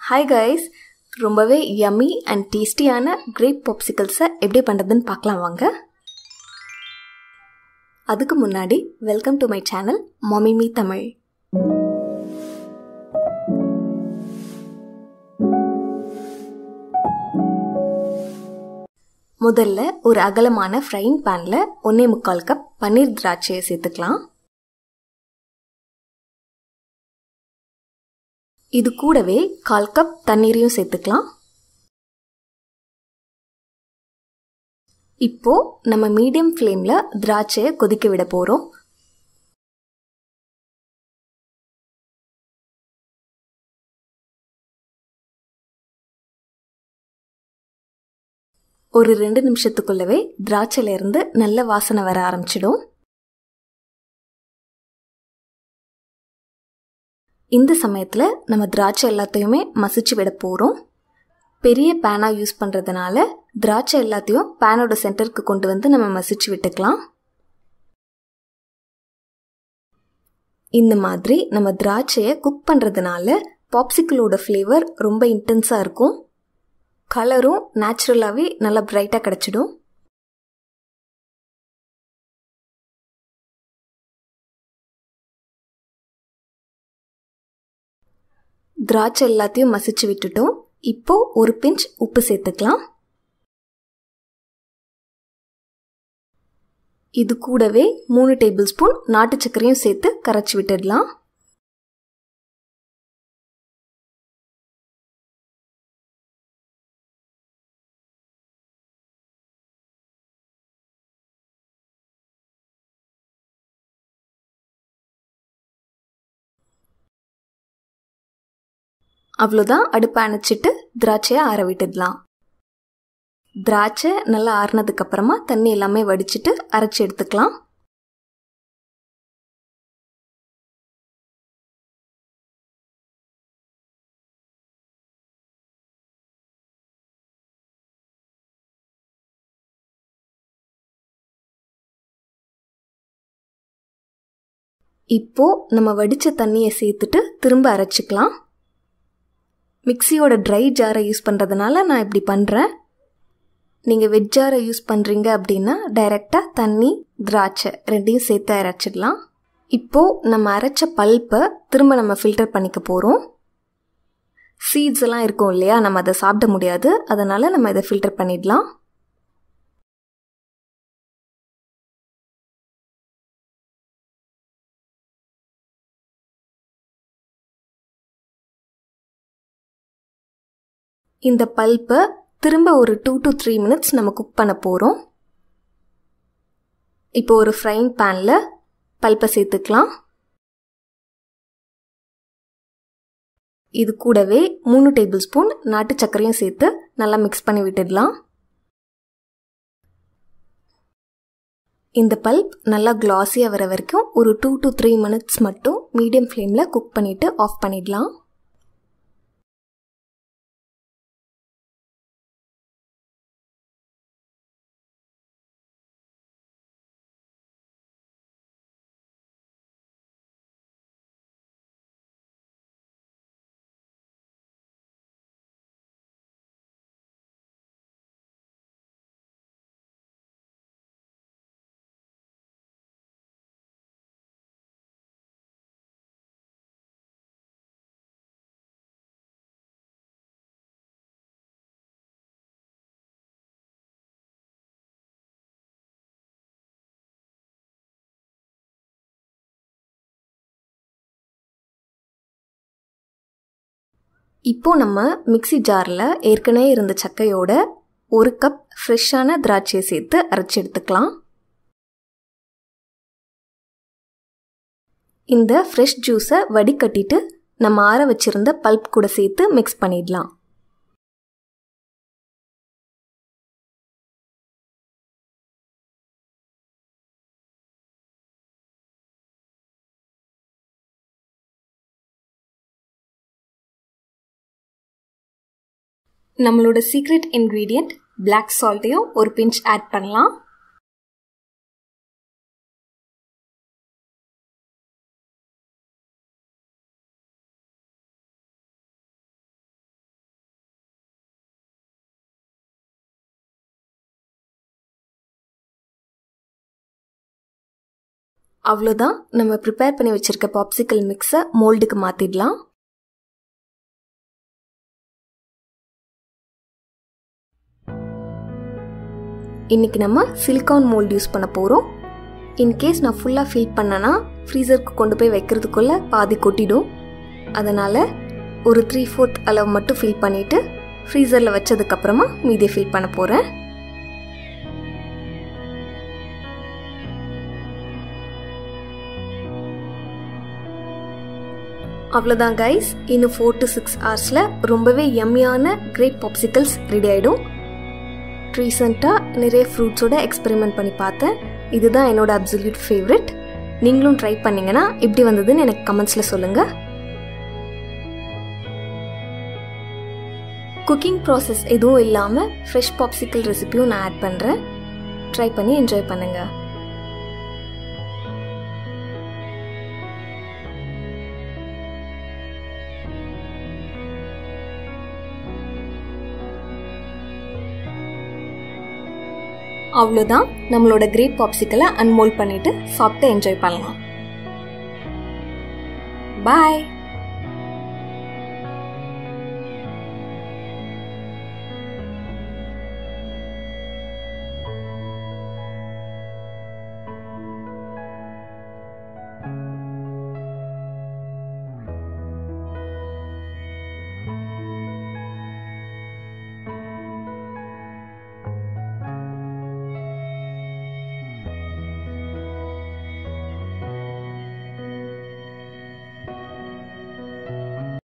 hi guys ரொம்பவே yummy and டேஸ்டியான grape பாப்சிக்கல்ஸை எப்படி பண்ணுறதுன்னு பார்க்கலாம் வாங்க அதுக்கு முன்னாடி வெல்கம் டு மை சேனல் மொமிமி தமிழ் முதல்ல ஒரு அகலமான ஃப்ரைங் பேனில் ஒன்றே முக்கால் கப் பன்னீர் திராட்சையை சேர்த்துக்கலாம் இது கூடவே கால் கப் தண்ணீரையும் சேர்த்துக்கலாம் இப்போ நம்ம மீடியம் ஃப்ளேம்ல திராட்சையை கொதிக்க விட போறோம் ஒரு ரெண்டு நிமிஷத்துக்குள்ளவே திராட்சையில இருந்து நல்ல வாசனை வர ஆரம்பிச்சிடும் இந்த சமயத்தில் நம்ம திராட்சை எல்லாத்தையுமே மசிச்சு விட போகிறோம் பெரிய பேனாக யூஸ் பண்ணுறதுனால திராட்சை எல்லாத்தையும் பேனோட சென்டருக்கு கொண்டு வந்து நம்ம மசிச்சு விட்டுக்கலாம் இந்த மாதிரி நம்ம திராட்சையை குக் பண்ணுறதுனால பாப்சிக்கிளோட ஃப்ளேவர் ரொம்ப இன்டென்ஸாக இருக்கும் கலரும் நேச்சுரலாகவே நல்லா பிரைட்டாக கிடச்சிடும் திராட்சை எல்லாத்தையும் மசிச்சு விட்டுட்டோம் இப்போ ஒரு பிஞ்ச் உப்பு சேர்த்துக்கலாம் இது கூடவே மூணு டேபிள் ஸ்பூன் நாட்டு சர்க்கரையும் சேர்த்து கரைச்சி விட்டுடலாம் அவ்வளோதான் அடுப்பை அணைச்சிட்டு திராட்சையை ஆற விட்டுடலாம் திராட்சை நல்லா ஆறுனதுக்கு அப்புறமா தண்ணி எல்லாமே வடிச்சிட்டு அரைச்சி எடுத்துக்கலாம் இப்போ நம்ம வடித்த தண்ணியை சேர்த்துட்டு திரும்ப அரைச்சிக்கலாம் மிக்சியோட ட்ரை ஜாரை யூஸ் பண்ணுறதுனால நான் இப்படி பண்ணுறேன் நீங்கள் வெஜ் ஜாரை யூஸ் பண்ணுறீங்க அப்படின்னா டைரெக்டாக தண்ணி திராட்சை ரெண்டையும் சேர்த்து அரைச்சிடலாம் இப்போது நம்ம அரைச்ச பல்ப்பை திரும்ப நம்ம ஃபில்டர் பண்ணிக்க போகிறோம் சீட்ஸ் எல்லாம் இருக்கும் இல்லையா நம்ம அதை சாப்பிட முடியாது அதனால் நம்ம இதை ஃபில்டர் பண்ணிடலாம் இந்த பல்ப்பை திரும்ப ஒரு டூ டு த்ரீ மினிட்ஸ் நம்ம குக் பண்ண போகிறோம் இப்போ ஒரு ஃப்ரைங் பேனில் பல்ப்பை சேர்த்துக்கலாம் இது கூடவே மூணு டேபிள் ஸ்பூன் நாட்டு சர்க்கரையும் சேர்த்து நல்லா மிக்ஸ் பண்ணி விட்டுடலாம் இந்த பல்ப் நல்லா கிளாஸியாக வர வரைக்கும் ஒரு டூ டு த்ரீ மினிட்ஸ் மட்டும் மீடியம் ஃப்ளேமில் குக் பண்ணிவிட்டு ஆஃப் பண்ணிடலாம் இப்போ நம்ம மிக்சி ஜாரில் ஏற்கனவே இருந்த சக்கையோட ஒரு கப் ஃப்ரெஷ்ஷான திராட்சையை சேர்த்து அரைச்சி எடுத்துக்கலாம் இந்த ஃப்ரெஷ் ஜூஸை வடிகட்டிட்டு நம்ம ஆற வச்சிருந்த பல்ப் கூட சேர்த்து மிக்ஸ் பண்ணிடலாம் நம்மளோட சீக்ரெட் இன்க்ரீடியண்ட் பிளாக் சால்ட்டையும் ஒரு பிஞ்ச் ஆட் பண்ணலாம் அவ்வளோதான் நம்ம ப்ரிப்பேர் பண்ணி வச்சுருக்க பாப்சிக்கல் மிக்ஸை மோல்டுக்கு மாற்றிடலாம் இன்றைக்கி நம்ம சிலிக்கான் மோல்டு யூஸ் பண்ண போகிறோம் இன்கேஸ் நான் ஃபுல்லாக ஃபில் பண்ணேன்னா ஃப்ரீசருக்கு கொண்டு போய் வைக்கிறதுக்குள்ளே பாதி கொட்டிடும் அதனால் ஒரு த்ரீ ஃபோர்த் அளவு மட்டும் ஃபில் பண்ணிவிட்டு ஃப்ரீசரில் வச்சதுக்கப்புறமா மீதியை ஃபில் பண்ண போகிறேன் அவ்வளோதான் கைஸ் இன்னும் ஃபோர் டு சிக்ஸ் ஹவர்ஸில் ரொம்பவே எம்மியான கிரேட் பாப்சிக்கல்ஸ் ரெடி ஆகிடும் ரீசெண்டாக நிறைய ஃப்ரூட்ஸோட எக்ஸ்பெரிமெண்ட் பண்ணி பார்த்தேன் இதுதான் என்னோட அப்சல்யூட் ஃபேவரட் நீங்களும் ட்ரை பண்ணிங்கன்னா எப்படி வந்ததுன்னு எனக்கு கமெண்ட்ஸில் சொல்லுங்கள் குக்கிங் ப்ராசஸ் எதுவும் இல்லாமல் ஃப்ரெஷ் பாப்சிக்கல் ரெசிபியும் நான் ஆட் பண்ணுறேன் ட்ரை பண்ணி என்ஜாய் பண்ணுங்கள் அவ்வளோதான் நம்மளோட கிரேட் பாப்சிக்கலை அன்மோல் பண்ணிட்டு சாப்பிட்டு என்ஜாய் பண்ணலாம் பாய்